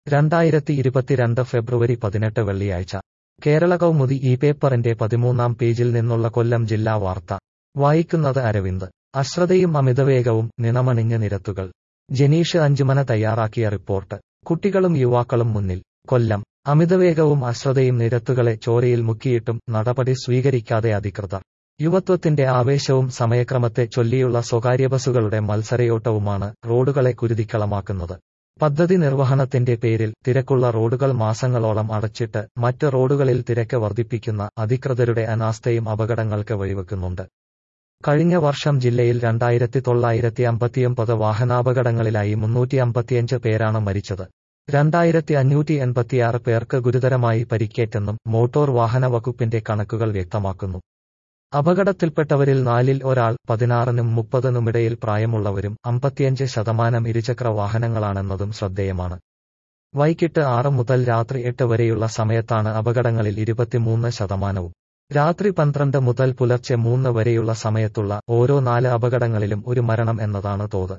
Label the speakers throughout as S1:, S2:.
S1: രണ്ടായിരത്തി ഇരുപത്തിരണ്ട് ഫെബ്രുവരി പതിനെട്ട് വെള്ളിയാഴ്ച കേരള കൗമുദി ഈ പേപ്പറിന്റെ പതിമൂന്നാം പേജിൽ നിന്നുള്ള കൊല്ലം ജില്ലാ വാർത്ത വായിക്കുന്നത് അരവിന്ദ് അശ്രദ്ധയും അമിതവേഗവും നിണമണിഞ്ഞ നിരത്തുകൾ ജനീഷ് അഞ്ചുമന തയ്യാറാക്കിയ റിപ്പോർട്ട് കുട്ടികളും യുവാക്കളും മുന്നിൽ കൊല്ലം അമിതവേഗവും അശ്രദ്ധയും നിരത്തുകളെ ചോരയിൽ മുക്കിയിട്ടും നടപടി സ്വീകരിക്കാതെ അധികൃതർ യുവത്വത്തിന്റെ ആവേശവും സമയക്രമത്തെ ചൊല്ലിയുള്ള സ്വകാര്യ ബസുകളുടെ മത്സരയോട്ടവുമാണ് റോഡുകളെ കുരുതിക്കളമാക്കുന്നത് പദ്ധതി നിർവഹണത്തിന്റെ പേരിൽ തിരക്കുള്ള റോഡുകൾ മാസങ്ങളോളം അടച്ചിട്ട് മറ്റ് റോഡുകളിൽ തിരക്ക് വർദ്ധിപ്പിക്കുന്ന അധികൃതരുടെ അനാസ്ഥയും അപകടങ്ങൾക്ക് വഴിവെക്കുന്നുണ്ട് കഴിഞ്ഞ വർഷം ജില്ലയിൽ രണ്ടായിരത്തി തൊള്ളായിരത്തി അമ്പത്തിയൊമ്പത് വാഹനാപകടങ്ങളിലായി മുന്നൂറ്റി അമ്പത്തിയഞ്ച് പേരാണ് മരിച്ചത് രണ്ടായിരത്തി അഞ്ഞൂറ്റി എൺപത്തിയാറ് പേർക്ക് ഗുരുതരമായി പരിക്കേറ്റെന്നും മോട്ടോർ വാഹന വകുപ്പിന്റെ കണക്കുകൾ വ്യക്തമാക്കുന്നു അപകടത്തിൽപ്പെട്ടവരിൽ നാലിൽ ഒരാൾ പതിനാറിനും മുപ്പതിനുമിടയിൽ പ്രായമുള്ളവരും അമ്പത്തിയഞ്ച് ശതമാനം ഇരുചക്ര വാഹനങ്ങളാണെന്നതും ശ്രദ്ധേയമാണ് വൈകിട്ട് ആറ് മുതൽ രാത്രി എട്ട് വരെയുള്ള സമയത്താണ് അപകടങ്ങളിൽ ഇരുപത്തിമൂന്ന് ശതമാനവും രാത്രി പന്ത്രണ്ട് മുതൽ പുലർച്ചെ മൂന്ന് വരെയുള്ള സമയത്തുള്ള ഓരോ നാല് അപകടങ്ങളിലും ഒരു മരണം എന്നതാണ് തോത്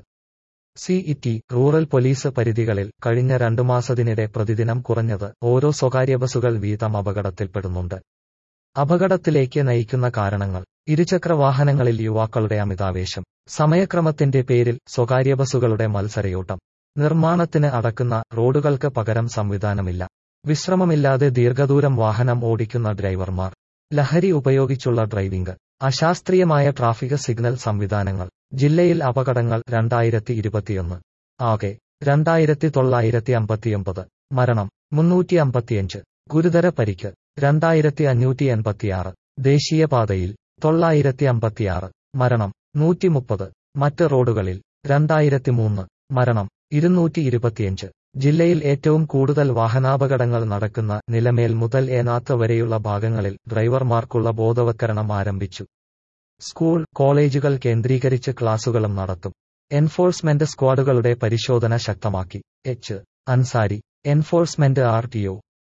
S1: സിഇടി റൂറൽ പോലീസ് പരിധികളിൽ കഴിഞ്ഞ രണ്ടു മാസത്തിനിടെ പ്രതിദിനം കുറഞ്ഞത് ഓരോ സ്വകാര്യ ബസുകൾ വീതം അപകടത്തിൽപ്പെടുന്നുണ്ട് അപകടത്തിലേക്ക് നയിക്കുന്ന കാരണങ്ങൾ ഇരുചക്ര വാഹനങ്ങളിൽ യുവാക്കളുടെ അമിതാവേശം സമയക്രമത്തിന്റെ പേരിൽ സ്വകാര്യ ബസുകളുടെ മത്സരയോട്ടം നിർമ്മാണത്തിന് അടക്കുന്ന റോഡുകൾക്ക് പകരം സംവിധാനമില്ല വിശ്രമമില്ലാതെ ദീർഘദൂരം വാഹനം ഓടിക്കുന്ന ഡ്രൈവർമാർ ലഹരി ഉപയോഗിച്ചുള്ള ഡ്രൈവിംഗ് അശാസ്ത്രീയമായ ട്രാഫിക് സിഗ്നൽ സംവിധാനങ്ങൾ ജില്ലയിൽ അപകടങ്ങൾ രണ്ടായിരത്തി ഇരുപത്തിയൊന്ന് ആകെ രണ്ടായിരത്തി തൊള്ളായിരത്തി അമ്പത്തിയൊമ്പത് മരണം മുന്നൂറ്റി അമ്പത്തിയഞ്ച് ഗുരുതര പരിക്ക് രണ്ടായിരത്തി അഞ്ഞൂറ്റി എൺപത്തിയാറ് ദേശീയപാതയിൽ തൊള്ളായിരത്തി അമ്പത്തിയാറ് മരണം നൂറ്റി മുപ്പത് മറ്റ് റോഡുകളിൽ രണ്ടായിരത്തി മൂന്ന് മരണം ഇരുന്നൂറ്റി ഇരുപത്തിയഞ്ച് ജില്ലയിൽ ഏറ്റവും കൂടുതൽ വാഹനാപകടങ്ങൾ നടക്കുന്ന നിലമേൽ മുതൽ ഏനാത്ത് വരെയുള്ള ഭാഗങ്ങളിൽ ഡ്രൈവർമാർക്കുള്ള ബോധവത്കരണം ആരംഭിച്ചു സ്കൂൾ കോളേജുകൾ കേന്ദ്രീകരിച്ച് ക്ലാസുകളും നടത്തും എൻഫോഴ്സ്മെന്റ് സ്ക്വാഡുകളുടെ പരിശോധന ശക്തമാക്കി H Ansari enforcement R T O